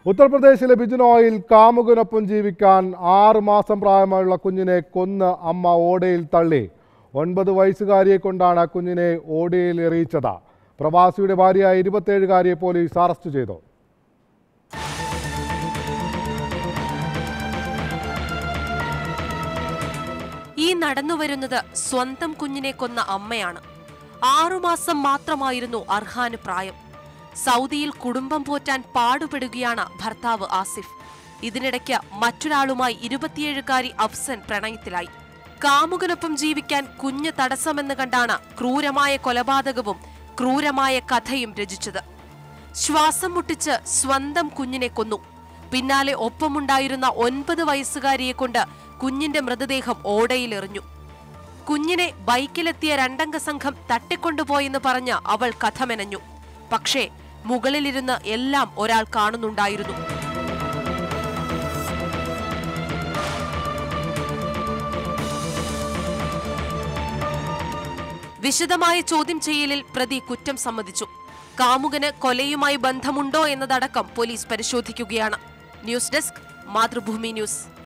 ഉത്തർപ്രദേശിലെ ബിജുനോയിൽ കാമുകനൊപ്പം ജീവിക്കാൻ ആറ് മാസം പ്രായമായുള്ള കുഞ്ഞിനെ കൊന്ന് അമ്മ ഓടയിൽ തള്ളി ഒൻപത് വയസ്സുകാരിയെ കൊണ്ടാണ് കുഞ്ഞിനെ ഓടയിൽ എറിയിച്ചത് പ്രവാസിയുടെ ഭാര്യയായ ഇരുപത്തേഴുകാരിയെ പോലീസ് അറസ്റ്റ് ചെയ്തു ഈ നടന്നുവരുന്നത് സ്വന്തം കുഞ്ഞിനെ കൊന്ന അമ്മയാണ് ആറുമാസം മാത്രമായിരുന്നു അർഹാന് പ്രായം സൗദിയിൽ കുടുംബം പോറ്റാൻ പാടുപെടുകയാണ് ഭർത്താവ് ആസിഫ് ഇതിനിടയ്ക്ക് മറ്റൊരാളുമായി ഇരുപത്തിയേഴുകാരി അഫ്സൻ പ്രണയത്തിലായി കാമുകനൊപ്പം ജീവിക്കാൻ കുഞ്ഞ് തടസ്സമെന്ന് കണ്ടാണ് ക്രൂരമായ കൊലപാതകവും ക്രൂരമായ കഥയും രചിച്ചത് ശ്വാസം മുട്ടിച്ച് സ്വന്തം കുഞ്ഞിനെ കൊന്നു പിന്നാലെ ഒപ്പമുണ്ടായിരുന്ന ഒൻപത് വയസ്സുകാരിയെ കൊണ്ട് കുഞ്ഞിന്റെ മൃതദേഹം ഓടയിലെറിഞ്ഞു കുഞ്ഞിനെ ബൈക്കിലെത്തിയ രണ്ടംഗ സംഘം തട്ടിക്കൊണ്ടുപോയെന്ന് പറഞ്ഞ് അവൾ കഥമെനഞ്ഞു പക്ഷേ മുകളിലിരുന്ന് എല്ലാം ഒരാൾ കാണുന്നുണ്ടായിരുന്നു വിശദമായ ചോദ്യം ചെയ്യലിൽ പ്രതി കുറ്റം സമ്മതിച്ചു കാമുകന് കൊലയുമായി ബന്ധമുണ്ടോ എന്നതടക്കം പോലീസ് പരിശോധിക്കുകയാണ് ന്യൂസ് ഡെസ്ക് മാതൃഭൂമി ന്യൂസ്